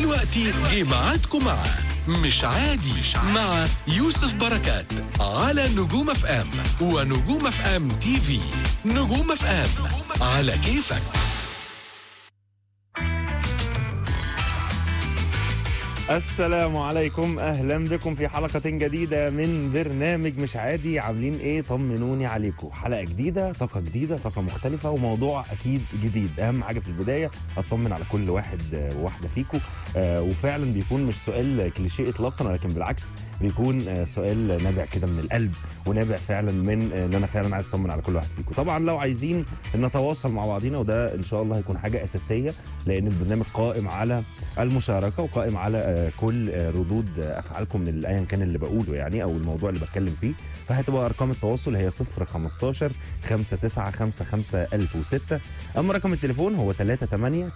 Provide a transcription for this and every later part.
دلوقتي جه ميعادكم مع مش عادي مع يوسف بركات على نجوم اف ام ونجوم اف ام تي في نجوم اف ام على كيفك السلام عليكم اهلا بكم في حلقه جديده من برنامج مش عادي عاملين ايه طمنوني عليكم حلقه جديده طاقه جديده طاقه مختلفه وموضوع اكيد جديد اهم حاجه في البدايه اطمن على كل واحد آه، وواحده فيكم آه، وفعلا بيكون مش سؤال كليشيه اطلاقا ولكن بالعكس بيكون آه، سؤال نابع كده من القلب ونابع فعلا من آه، ان انا فعلا عايز اطمن على كل واحد فيكم طبعا لو عايزين نتواصل مع بعضينا وده ان شاء الله هيكون حاجه اساسيه لان البرنامج قائم على المشاركه وقائم على آه، كل آه، ردود آه، افعالكم من ايا كان اللي بقوله يعني او الموضوع اللي بتكلم فيه فهتبقى ارقام التواصل هي 015 5955 1006 اما رقم التليفون هو 38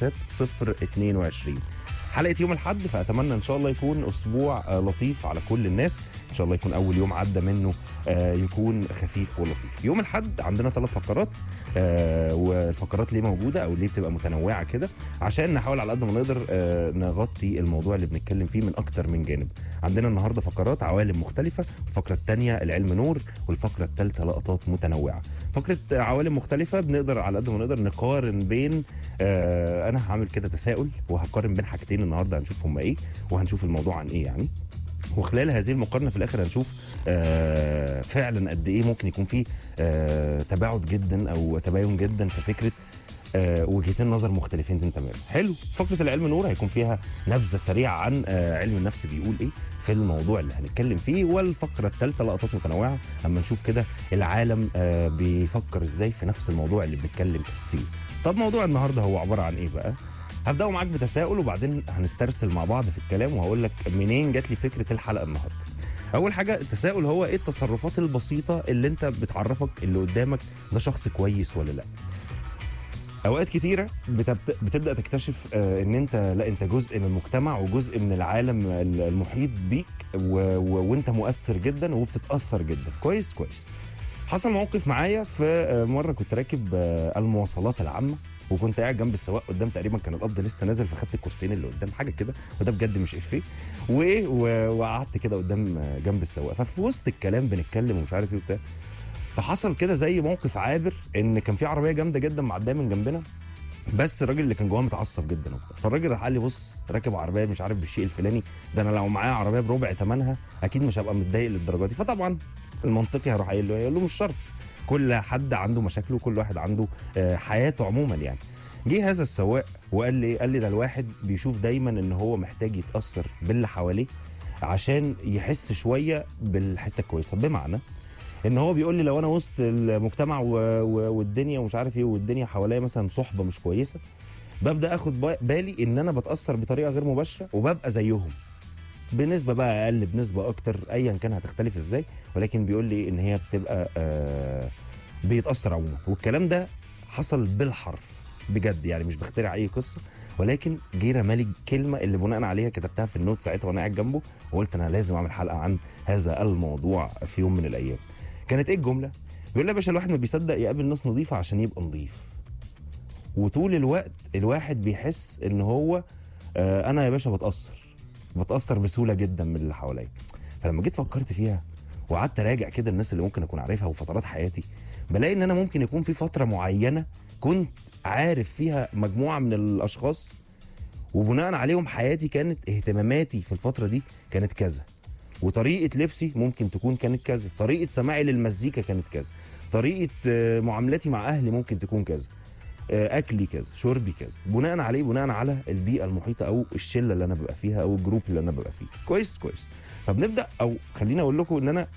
35 022 حلقه يوم الاحد فاتمنى ان شاء الله يكون اسبوع آه، لطيف على كل الناس ان شاء الله يكون اول يوم عدى منه آه، يكون خفيف ولطيف يوم الاحد عندنا ثلاث فقرات آه، والفقرات ليه موجوده او ليه بتبقى متنوعه كده عشان نحاول على قد ما نقدر آه، نغطي الموضوع اللي بنتكلم فيه من اكتر من جانب عندنا النهارده فقرات عوالم مختلفه الفقره الثانيه العلم نور والفقره الثالثه لقطات متنوعه فقره آه، عوالم مختلفه بنقدر على قد ما نقدر نقارن بين آه، انا هعمل كده تساؤل وهقارن بين حاجتين النهارده هنشوف هما ايه وهنشوف الموضوع عن ايه يعني وخلال هذه المقارنه في الاخر هنشوف آه فعلا قد ايه ممكن يكون في آه تباعد جدا او تباين جدا في فكره آه وجهتين نظر مختلفين تماما حلو فقره العلم نور هيكون فيها نبذه سريعه عن آه علم النفس بيقول ايه في الموضوع اللي هنتكلم فيه والفقره الثالثه لقطات متنوعه اما نشوف كده العالم آه بيفكر ازاي في نفس الموضوع اللي بنتكلم فيه طب موضوع النهارده هو عباره عن ايه بقى هبداوا معاك بتساؤل وبعدين هنسترسل مع بعض في الكلام وهقول لك منين جات لي فكره الحلقه النهارده اول حاجه التساؤل هو ايه التصرفات البسيطه اللي انت بتعرفك اللي قدامك ده شخص كويس ولا لا اوقات كتيره بتبت... بتبدا تكتشف آه، ان انت لا انت جزء من المجتمع وجزء من العالم ال- المحيط بيك و... و... وانت مؤثر جدا وبتتاثر جدا كويس كويس حصل موقف معايا في آه، مره كنت راكب آه، المواصلات العامه وكنت قاعد جنب السواق قدام تقريبا كان القبض لسه نازل فخدت الكرسيين اللي قدام حاجه كده وده بجد مش افيه وايه و- وقعدت كده قدام آه، جنب السواق ففي وسط الكلام بنتكلم ومش عارف ايه وبتاع فحصل كده زي موقف عابر ان كان في عربيه جامده جدا معديه من جنبنا بس الراجل اللي كان جواه متعصب جدا وبتاع فالراجل راح قال لي بص راكب عربيه مش عارف بالشيء الفلاني ده انا لو معايا عربيه بربع ثمنها اكيد مش هبقى متضايق للدرجه دي فطبعا المنطقي هروح قايل له يقول له مش شرط كل حد عنده مشاكله وكل واحد عنده آه، حياته عموما يعني جه هذا السواق وقال لي قال لي ده الواحد بيشوف دايما ان هو محتاج يتاثر باللي حواليه عشان يحس شويه بالحته الكويسه بمعنى ان هو بيقول لي لو انا وسط المجتمع و... و... والدنيا ومش عارف ايه والدنيا حواليا مثلا صحبه مش كويسه ببدا اخد با- بالي ان انا بتاثر بطريقه غير مباشره وببقى زيهم بنسبه بقى اقل بنسبه اكتر ايا كان هتختلف ازاي ولكن بيقول لي ان هي بتبقى آه بيتاثر عموما والكلام ده حصل بالحرف بجد يعني مش بخترع اي قصه ولكن جه رمالي الكلمه اللي بناء عليها كتبتها في النوت ساعتها وانا قاعد جنبه وقلت انا لازم اعمل حلقه عن هذا الموضوع في يوم من الايام كانت ايه الجمله بيقول لي يا باشا الواحد ما بيصدق يقابل ناس نظيفه عشان يبقى نظيف وطول الوقت الواحد بيحس ان هو آه انا يا باشا بتاثر بتاثر بسهوله جدا من اللي حواليا فلما جيت فكرت فيها وقعدت اراجع كده الناس اللي ممكن اكون عارفها وفترات حياتي بلاقي ان انا ممكن يكون في فتره معينه كنت عارف فيها مجموعه من الاشخاص وبناء عليهم حياتي كانت اهتماماتي في الفتره دي كانت كذا وطريقه لبسي ممكن تكون كانت كذا طريقه سماعي للمزيكا كانت كذا طريقه آه، معاملتي مع اهلي ممكن تكون كذا آه، اكلي كذا شربي كذا بناء عليه بناء على البيئه المحيطه او الشله اللي انا ببقى فيها او الجروب اللي انا ببقى فيه كويس كويس فبنبدا او خليني اقول لكم ان انا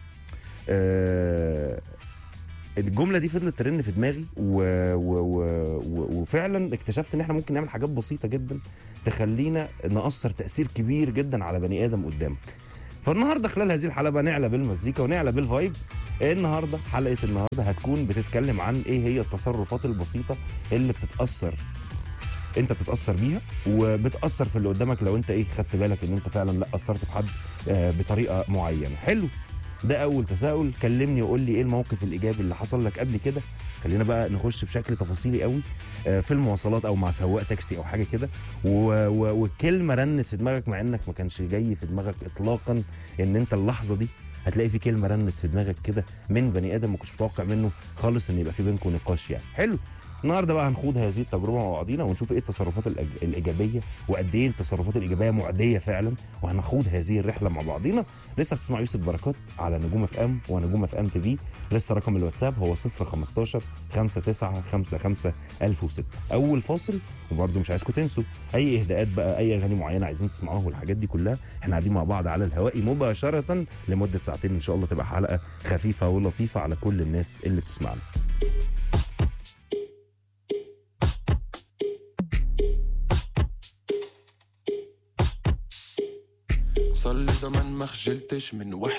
آه الجمله دي فضلت ترن في دماغي و... و... و... و... وفعلا اكتشفت ان احنا ممكن نعمل حاجات بسيطه جدا تخلينا ناثر تاثير كبير جدا على بني ادم قدامك فالنهارده خلال هذه الحلقه بقى نعلى بالمزيكا ونعلى بالفايب النهارده حلقه النهارده هتكون بتتكلم عن ايه هي التصرفات البسيطه اللي بتتاثر انت بتتاثر بيها وبتاثر في اللي قدامك لو انت ايه خدت بالك ان انت فعلا لا اثرت في حد آه، بطريقه معينه حلو ده اول تساؤل كلمني وقول لي ايه الموقف الايجابي اللي حصل لك قبل كده خلينا بقى نخش بشكل تفاصيلي قوي آه، في المواصلات او مع سواق تاكسي او حاجه كده و- و- والكلمه رنت في دماغك مع انك ما كانش جاي في دماغك اطلاقا ان انت اللحظه دي هتلاقي في كلمه رنت في دماغك كده من بني ادم ما كنتش متوقع منه خالص ان يبقى في بينكم نقاش يعني حلو النهارده بقى هنخوض هذه التجربه مع بعضينا ونشوف ايه التصرفات الإج- الايجابيه وقد ايه التصرفات الايجابيه معديه فعلا وهنخوض هذه الرحله مع بعضينا لسه بتسمع يوسف بركات على نجوم اف ام ونجوم اف ام تي في لسه رقم الواتساب هو 015 59 55 1006 اول فاصل وبرده مش عايزكم تنسوا اي اهداءات بقى اي اغاني معينه عايزين تسمعوها والحاجات دي كلها احنا قاعدين مع بعض على الهواء مباشره لمده ساعتين ان شاء الله تبقى حلقه خفيفه ولطيفه على كل الناس اللي بتسمعنا صار لي زمان ما خجلتش من وحدة